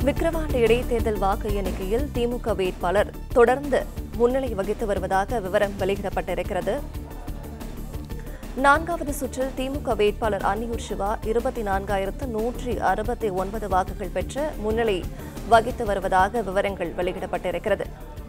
விக்கிரவாண்டி இடைத்தேர்தல் வாக்கு எண்ணிக்கையில் திமுக வேட்பாளர் தொடர்ந்து முன்னிலை வகித்து வருவதாக விவரம் வெளியிடப்பட்டிருக்கிறது நான்காவது சுற்றில் திமுக வேட்பாளர் அன்னியூர் சிவா இருபத்தி நான்காயிரத்து நூற்றி அறுபத்தி ஒன்பது வாக்குகள் பெற்று முன்னிலை வகித்து வருவதாக விவரங்கள் வெளியிடப்பட்டிருக்கிறது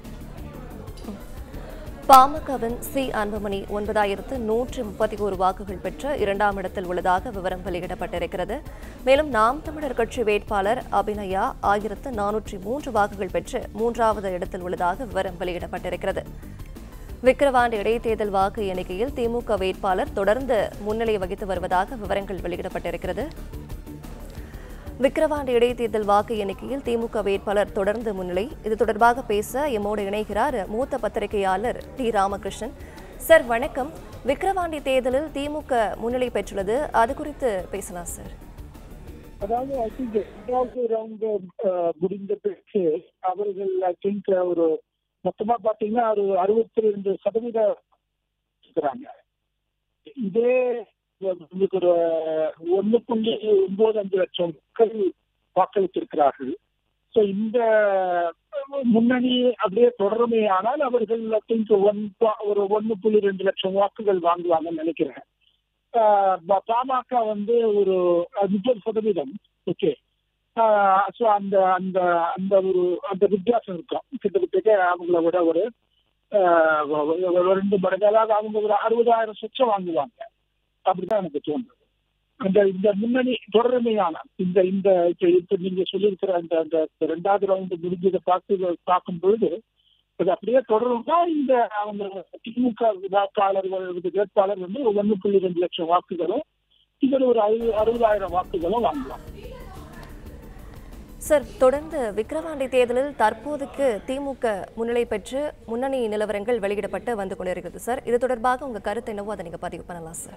பாமகவின் சி அன்புமணி ஒன்பதாயிரத்து நூற்றி முப்பத்தி ஒரு வாக்குகள் பெற்று இரண்டாம் இடத்தில் உள்ளதாக விவரம் வெளியிடப்பட்டிருக்கிறது மேலும் நாம் தமிழர் கட்சி வேட்பாளர் அபிநயா ஆயிரத்து நானூற்றி மூன்று வாக்குகள் பெற்று மூன்றாவது இடத்தில் உள்ளதாக விவரம் வெளியிடப்பட்டிருக்கிறது விக்கிரவாண்டி இடைத்தேர்தல் வாக்கு எண்ணிக்கையில் திமுக வேட்பாளர் தொடர்ந்து முன்னிலை வகித்து வருவதாக விவரங்கள் வெளியிடப்பட்டிருக்கிறது விக்கிரவாண்டி இடைத்தேர்தல் வாக்கு எண்ணிக்கையில் திமுக வேட்பாளர் தொடர்ந்து முன்னிலை இது தொடர்பாக பேச எம்மோடு இணைகிறார் மூத்த பத்திரிகையாளர் டி ராமகிருஷ்ணன் சார் வணக்கம் விக்கிரவாண்டி தேர்தலில் திமுக முன்னிலை பெற்றுள்ளது அது குறித்து பேசலாம் சார் அதாவது ஐ திங்க் ரெண்டாவது ரவுண்ட் முடிந்த பிறகு அவர்கள் ஐ திங்க் ஒரு மொத்தமா பாத்தீங்கன்னா ஒரு அறுபத்தி ரெண்டு சதவீதம் இருக்கிறாங்க இதே உங்களுக்கு ஒரு ஒண்ணு புள்ளி ஒன்பது அஞ்சு லட்சம் மக்கள் வாக்களித்திருக்கிறார்கள் ஸோ இந்த முன்னணி அப்படியே தொடருமே ஆனால் அவர்கள் ஐ திங்க் ஒன் ஒரு ஒன்னு புள்ளி ரெண்டு லட்சம் வாக்குகள் வாங்குவாங்கன்னு நினைக்கிறேன் ஆஹ் ப- பாமக வந்து ஒரு முப்பது சதவீதம் ஓகே ஸோ அந்த அந்த அந்த ஒரு அந்த வித்தியாசம் இருக்கும் கிட்டத்தட்ட அவங்கள விட ஒரு ஆஹ் ஒ- ஒ- ஒரு ரெண்டு மடங்கு அதாவது அவங்க ஒரு அறுபதாயிரம் சொச்சம் வாங்குவாங்க அப்படிதான் எனக்கு தோணுது அந்த இந்த முன்னணி தொடர்மையான இந்த இந்த இப்ப இப்ப நீங்க சொல்லியிருக்கிற அந்த அந்த ரெண்டாவது ரவுண்டு முடிஞ்சதை பார்த்து பார்க்கும் பொழுது அது அப்படியே தொடரும்னா இந்த அவங்க திமுக வாக்காளர்கள் வேட்பாளர் வந்து ஒரு ஒன்று புள்ளி ரெண்டு லட்சம் வாக்குகளும் இவர் ஒரு அறுபது அறுபதாயிரம் வாக்குகளும் வாங்கலாம் சார் தொடர்ந்து விக்கிரவாண்டி தேர்தலில் தற்போதைக்கு திமுக முன்னிலை பெற்று முன்னணி நிலவரங்கள் வெளியிடப்பட்டு வந்து கொண்டிருக்கிறது சார் இது தொடர்பாக உங்க கருத்து என்னவோ அதை நீங்க பதிவு பண்ணலாம் சார்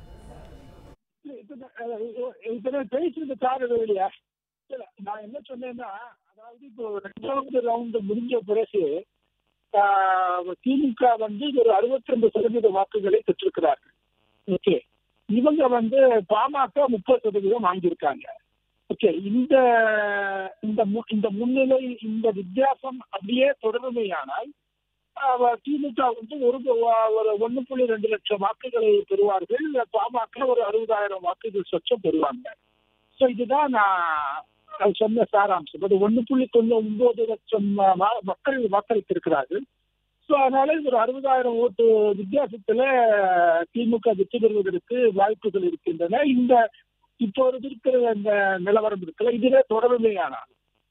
இப்ப பேசுறது காரணம் இல்லையா இல்ல, நான் என்ன சொன்னேன்னா அதாவது இப்போ ரெண்டாவது ரவுண்டு முடிஞ்ச பிறகு ஆஹ், திமுக வந்து ஒரு அறுபத்தி ரெண்டு சதவீத வாக்குகளை பெற்றிருக்கிறார்கள் ஓகே இவங்க வந்து பாமக முப்பது சதவீதம் வாங்கியிருக்காங்க ஓகே இந்த இந்த மு- இந்த முன்னிலை இந்த வித்தியாசம் அப்படியே தொடருமையானால் ஆஹ், திமுக வந்து ஒரு ஒரு ஒண்ணு புள்ளி ரெண்டு லட்சம் வாக்குகளை பெறுவார்கள் பாமக ஒரு அறுபதாயிரம் வாக்குகள் சொச்சம் பெறுவாங்க ஸோ இதுதான் நான் சொன்ன சாராம்சம் அது ஒண்ணு புள்ளி தொண்ணூ ஒன்பது லட்சம் ம- மக்கள் வாக்களித்திருக்கிறார்கள் ஸோ அதனால இது ஒரு அறுபதாயிரம் ஓட்டு வித்தியாசத்துல திமுக வெற்றி பெறுவதற்கு வாய்ப்புகள் இருக்கின்றன இந்த இப்போ இருக்கிற இந்த நிலவரம் இருக்குல்ல இதுவே தொடர்மையானால்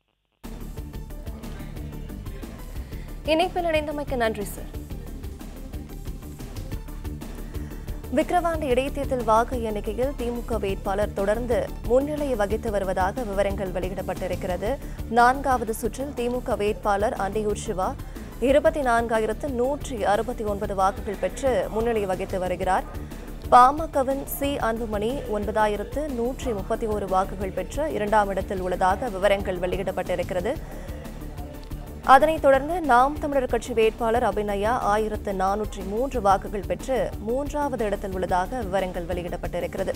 இணைப்பில் இணைந்தமைக்கு நன்றி சார் விக்கிரவாண்டி இடைத்தேர்தல் வாக்கு எண்ணிக்கையில் திமுக வேட்பாளர் தொடர்ந்து முன்னிலை வகித்து வருவதாக விவரங்கள் வெளியிடப்பட்டிருக்கிறது நான்காவது சுற்றில் திமுக வேட்பாளர் அண்டியூர் சிவா இருபத்தி நான்காயிரத்து நூற்றி அறுபத்தி ஒன்பது வாக்குகள் பெற்று முன்னிலை வகித்து வருகிறார் பாமகவின் சி அன்புமணி ஒன்பதாயிரத்து நூற்றி முப்பத்தி ஒரு வாக்குகள் பெற்று இரண்டாம் இடத்தில் உள்ளதாக விவரங்கள் வெளியிடப்பட்டிருக்கிறது அதனைத் தொடர்ந்து நாம் தமிழர் கட்சி வேட்பாளர் அபிநயா ஆயிரத்து நானூற்றி மூன்று வாக்குகள் பெற்று மூன்றாவது இடத்தில் உள்ளதாக விவரங்கள் வெளியிடப்பட்டிருக்கிறது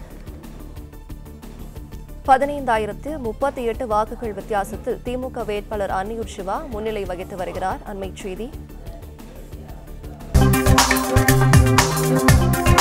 பதினைந்தாயிரத்து முப்பத்தி எட்டு வாக்குகள் வித்தியாசத்தில் திமுக வேட்பாளர் அன்னியூர் சிவா முன்னிலை வகித்து வருகிறார் அண்மைச் செய்தி